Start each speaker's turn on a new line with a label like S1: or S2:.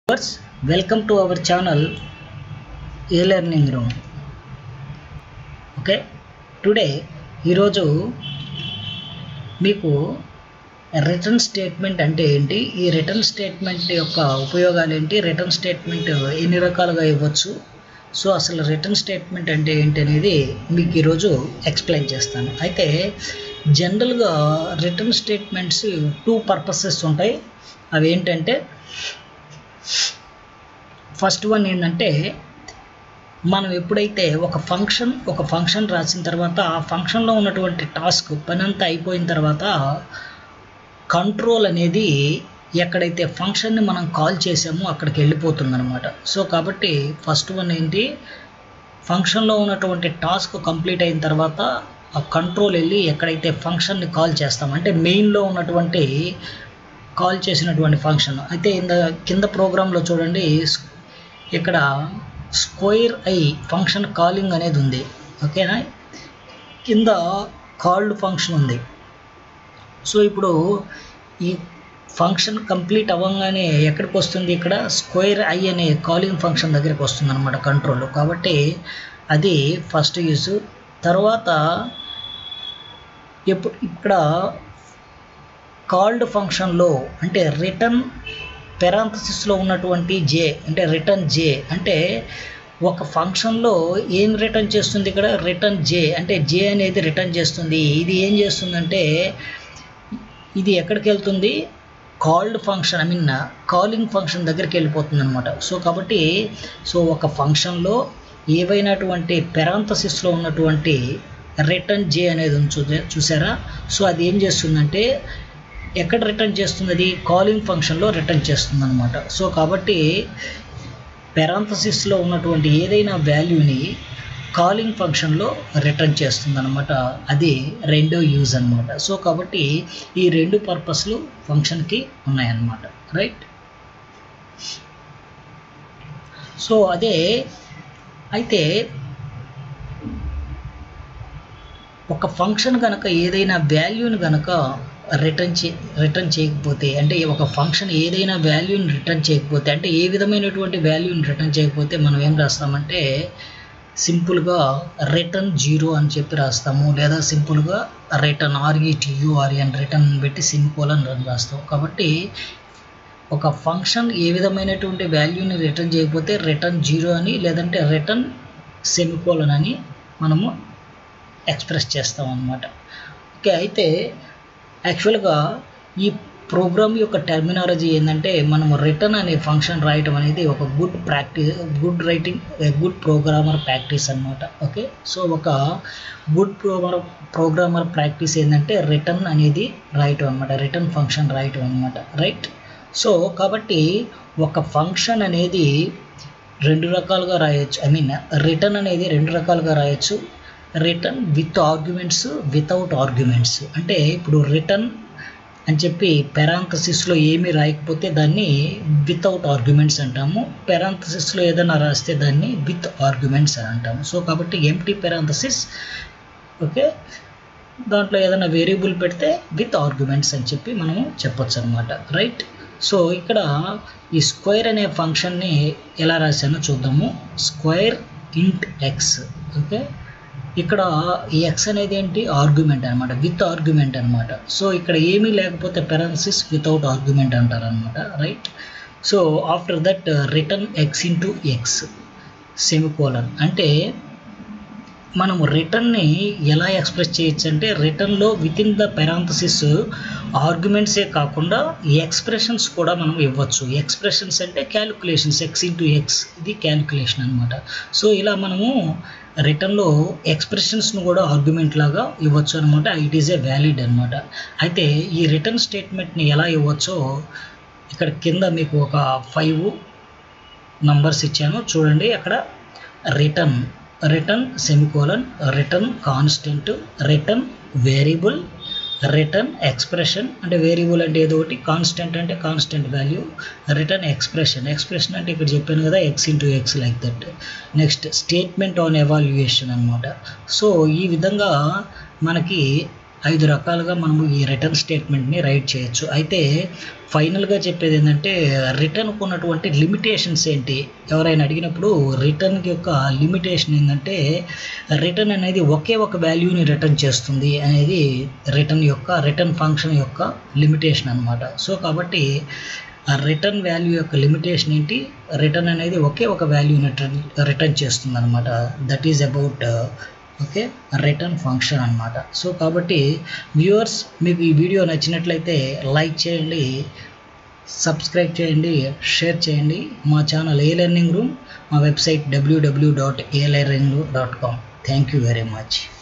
S1: viewers welcome to our channel a learning room okay today ఈరోజు మీకు return statement అంటే ఏంటి ఈ రిటర్న్ స్టేట్మెంట్ యొక్క ఉపయోగాలు ఏంటి రిటర్న్ స్టేట్మెంట్ ఎన్ని రకాలుగా ఇవ్వచ్చు సో అసలు రిటర్న్ స్టేట్మెంట్ అంటే ఏంటి అనేది మీకు ఈరోజు ఎక్స్ప్లెయిన్ చేస్తాను అయితే జనరల్గా రిటర్న్ స్టేట్మెంట్స్ టూ పర్పసెస్ ఉంటాయి అవి ఏంటంటే ఫస్ట్ వన్ ఏంటంటే మనం ఎప్పుడైతే ఒక ఫంక్షన్ ఒక ఫంక్షన్ రాసిన తర్వాత ఆ ఫంక్షన్లో ఉన్నటువంటి టాస్క్ పని అంతా అయిపోయిన తర్వాత కంట్రోల్ అనేది ఎక్కడైతే ఫంక్షన్ని మనం కాల్ చేసామో అక్కడికి వెళ్ళిపోతుంది అనమాట సో కాబట్టి ఫస్ట్ వన్ ఏంటి ఫంక్షన్లో ఉన్నటువంటి టాస్క్ కంప్లీట్ అయిన తర్వాత ఆ కంట్రోల్ వెళ్ళి ఎక్కడైతే ఫంక్షన్ని కాల్ చేస్తాం అంటే మెయిన్లో ఉన్నటువంటి కాల్ చేసినటువంటి ఫంక్షన్ అయితే ఇంద కింద ప్రోగ్రాంలో చూడండి ఇక్కడ స్క్వైర్ ఐ ఫంక్షన్ కాలింగ్ అనేది ఉంది ఓకేనా కింద కాల్డ్ ఫంక్షన్ ఉంది సో ఇప్పుడు ఈ ఫంక్షన్ కంప్లీట్ అవ్వగానే ఎక్కడికి వస్తుంది ఇక్కడ స్క్వేర్ ఐ అనే కాలింగ్ ఫంక్షన్ దగ్గరికి వస్తుంది అనమాట కంట్రోల్ కాబట్టి అది ఫస్ట్ యూజ్ తర్వాత ఎప్పుడు ఇక్కడ కాల్డ్ ఫంక్షన్లో అంటే రిటర్న్ పెరాంథసిస్లో ఉన్నటువంటి జే అంటే రిటర్న్ జే అంటే ఒక ఫంక్షన్లో ఏం రిటర్న్ చేస్తుంది ఇక్కడ రిటర్న్ జే అంటే జే అనేది రిటర్న్ చేస్తుంది ఇది ఏం చేస్తుందంటే ఇది ఎక్కడికి వెళ్తుంది called function I mean calling function దగ్గరికి వెళ్ళిపోతుంది అనమాట సో కాబట్టి సో ఒక ఫంక్షన్లో ఏవైనటువంటి పెరాంథసిస్లో ఉన్నటువంటి రిటర్న్ జే అనేది ఉంది చూసారా సో అది ఏం చేస్తుందంటే ఎక్కడ రిటర్న్ చేస్తుంది అది కాలింగ్ ఫంక్షన్లో రిటర్న్ చేస్తుంది అనమాట సో కాబట్టి పెరాంథసిస్లో ఉన్నటువంటి ఏదైనా వాల్యూని కాలింగ్ ఫంక్షన్లో రిటర్న్ చేస్తుంది అనమాట అది రెండో యూజ్ అనమాట సో కాబట్టి ఈ రెండు పర్పస్లు ఫంక్షన్కి ఉన్నాయన్నమాట రైట్ సో అదే అయితే ఒక ఫంక్షన్ కనుక ఏదైనా వాల్యూని కనుక రిటర్న్ చే రిటర్న్ చేయకపోతే అంటే ఒక ఫంక్షన్ ఏదైనా వాల్యూని రిటర్న్ చేయకపోతే అంటే ఏ విధమైనటువంటి వాల్యూని రిటర్న్ చేయకపోతే మనం ఏం రాస్తామంటే సింపుల్గా రిటర్న్ జీరో అని చెప్పి రాస్తాము లేదా సింపుల్గా రిటర్న్ ఆర్ఈటియుఆర్ఈ అని రిటర్న్ పెట్టి సింపుల్ అని రన్ రాస్తాం కాబట్టి ఒక ఫంక్షన్ ఏ విధమైనటువంటి వాల్యూని రిటర్న్ చేయకపోతే రిటర్న్ జీరో అని లేదంటే రిటర్న్ సెమికోలన్ అని మనము ఎక్స్ప్రెస్ చేస్తాం అన్నమాట ఓకే అయితే యాక్చువల్గా ఈ ప్రోగ్రామ్ యొక్క టెర్మినాలజీ ఏంటంటే మనం రిటర్న్ అనే ఫంక్షన్ రాయటం అనేది ఒక good practice good writing good programmer practice అనమాట ఓకే సో ఒక గుడ్ ప్రోగ్రామర్ ప్రోగ్రామర్ ప్రాక్టీస్ ఏంటంటే రిటర్న్ అనేది రాయటం అనమాట రిటర్న్ ఫంక్షన్ రాయటం అనమాట రైట్ సో కాబట్టి ఒక ఫంక్షన్ అనేది రెండు రకాలుగా రాయొచ్చు ఐ మీన్ రిటర్న్ అనేది రెండు రకాలుగా రాయొచ్చు return with arguments without arguments అంటే ఇప్పుడు రిటర్న్ అని చెప్పి పెరాంథసిస్లో ఏమీ రాయకపోతే దాన్ని వితౌట్ ఆర్గ్యుమెంట్స్ అంటాము పెరాంథసిస్లో ఏదైనా రాస్తే దాన్ని విత్ ఆర్గ్యుమెంట్స్ అని అంటాము సో కాబట్టి ఎంటీ పెరాంథసిస్ ఓకే దాంట్లో ఏదైనా వేరియబుల్ పెడితే విత్ ఆర్గ్యుమెంట్స్ అని చెప్పి మనము చెప్పొచ్చు అనమాట రైట్ సో ఇక్కడ ఈ స్క్వేర్ అనే ఫంక్షన్ని ఎలా రాశానో చూద్దాము స్క్వేర్ ఇంట్ ఎక్స్ ఓకే ఇక్కడ ఈ ఎక్స్ అనేది ఏంటి ఆర్గ్యుమెంట్ అనమాట విత్ ఆర్గ్యుమెంట్ అనమాట సో ఇక్కడ ఏమీ లేకపోతే పెరాన్సిస్ వితౌట్ ఆర్గ్యుమెంట్ అంటారు అనమాట right so after that return X into X semicolon అంటే మనము రిటర్న్ని ఎలా ఎక్స్ప్రెస్ చేయొచ్చు అంటే రిటర్న్లో విత్ ఇన్ ద పెరాంథసిస్ ఆర్గ్యుమెంట్సే కాకుండా ఎక్స్ప్రెషన్స్ కూడా మనం ఇవ్వచ్చు ఎక్స్ప్రెషన్స్ అంటే క్యాలిక్యులేషన్స్ ఎక్స్ ఇంటూ ఎక్స్ ఇది క్యాలిక్యులేషన్ అనమాట సో ఇలా మనము రిటర్న్లో ఎక్స్ప్రెషన్స్ను కూడా ఆర్గ్యుమెంట్ లాగా ఇవ్వచ్చు అనమాట ఇట్ ఈజ్ ఏ వ్యాలిడ్ అనమాట అయితే ఈ రిటర్న్ స్టేట్మెంట్ని ఎలా ఇవ్వచ్చో ఇక్కడ కింద మీకు ఒక ఫైవ్ నంబర్స్ ఇచ్చాను చూడండి అక్కడ return return semicolon return constant return variable return expression అంటే వేరియబుల్ అంటే ఏదో ఒకటి కాన్స్టెంట్ అంటే constant value return expression expression అంటే ఇక్కడ చెప్పాను కదా X into X like that next statement on evaluation అనమాట సో ఈ విధంగా మనకి ఐదు రకాలుగా మనము ఈ రిటర్న్ స్టేట్మెంట్ని రైట్ చేయొచ్చు అయితే ఫైనల్గా చెప్పేది ఏంటంటే రిటర్న్కు ఉన్నటువంటి లిమిటేషన్స్ ఏంటి ఎవరైనా అడిగినప్పుడు రిటర్న్ యొక్క లిమిటేషన్ ఏంటంటే రిటర్న్ అనేది ఒకే ఒక వాల్యూని రిటర్న్ చేస్తుంది అనేది రిటర్న్ యొక్క రిటర్న్ ఫంక్షన్ యొక్క లిమిటేషన్ అనమాట సో కాబట్టి ఆ రిటర్న్ వాల్యూ యొక్క లిమిటేషన్ ఏంటి రిటర్న్ అనేది ఒకే ఒక వాల్యూని రిటర్న్ రిటర్న్ చేస్తుంది అనమాట that is about okay return function అనమాట సో కాబట్టి వ్యూవర్స్ మీకు ఈ వీడియో నచ్చినట్లయితే లైక్ చేయండి సబ్స్క్రైబ్ చేయండి షేర్ చేయండి మా ఛానల్ ఏ లెర్నింగ్ రూమ్ మా website W W dot A learning dot com thank you very much